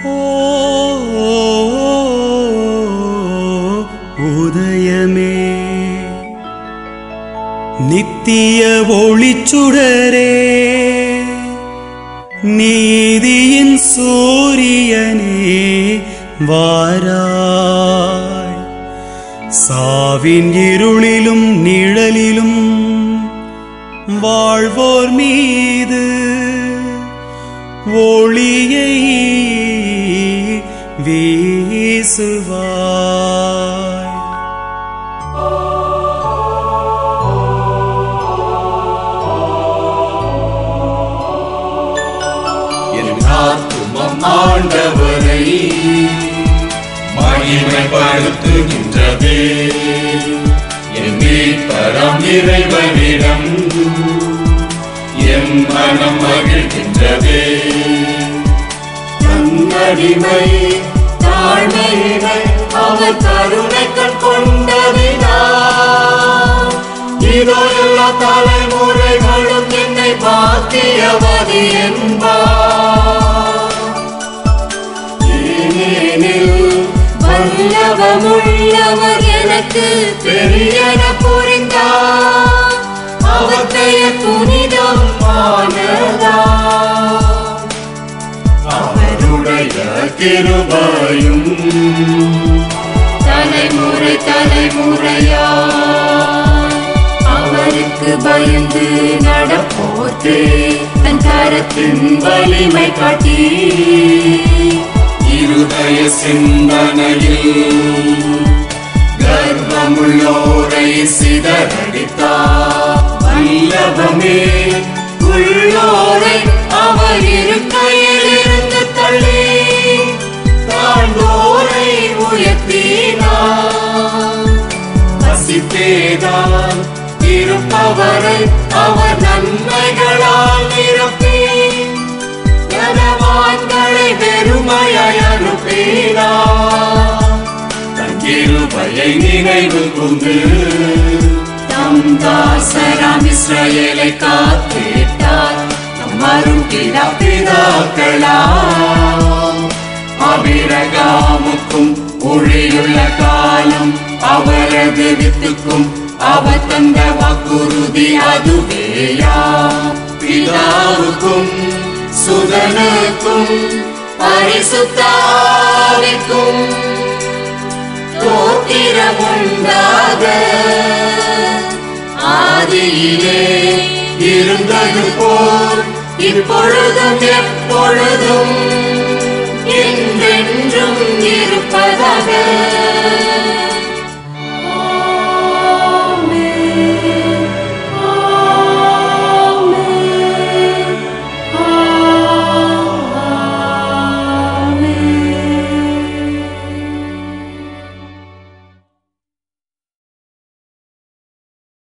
ஓ உதயமே நித்திய ஒளிச்சுடரே நீதியின் சூரியனே வாராய் சாவின் இருளிலும் நிழலிலும் வாழ்வோர் மீது ஒளியை வீசுவாய் என் ஆத்துமம் ஆண்டவரை மகிமைப்படுத்துகின்றதே என் மீட்பரம் இறைவனிடம் என் மனம் மகிழ்கின்றதே தன்னடிமை தாழ்மையினை அவர் கருணைக்கண் கொண்டதினார் இதோ எல்லா தலைமுறைகளும் என்னை பாக்கியவதி என்பார் ஏனெனில் வல்லவமுள்ளவர் எனக்கு பெரியன புரிந்தார் அவர் பெயர் புனிதம் ஆனதா அவருடைய கிருபையும் தலைமுறை தலைமுறையா அவருக்கு பயந்து நடப்போர்க்கு தன் கரத்தின் வலிமை காட்டி இருதய சிந்தனையில் கர்வமுள்ளோரை சிதறடித்தார் வல்லபமே உள்ளோரை அவர் இருக்கையில் இருந்து தள்ளி தாழ்ந்தோரை உயர்த்தினார் வசித்தேதான் இருப்பவரை அவர் நன்மைகளால் நிரப்பி கனவான்களை வெறுமையாய் அனுப்பினார் தன் கிருபையை நினைவு கொண்டு தம் தாசராம் இஸ்ரவேலை காத்திட்டார் தம் அருள் பிதாக்களாம் அபிரகாமுக்கும் ஒளியுள்ள காலம் அவரது வித்துக்கும் அவர் தந்த வாக்குறுதி அதுவேயா பிதாவுக்கும் சுதனுக்கும் பரிசுத்தாவிக்கும் தோத்திரம் உண்டாக ஆதியிலே இருந்தது போல் இப்பொழுதும் எப்பொழுதும் என்றென்றும் இருப்பதாக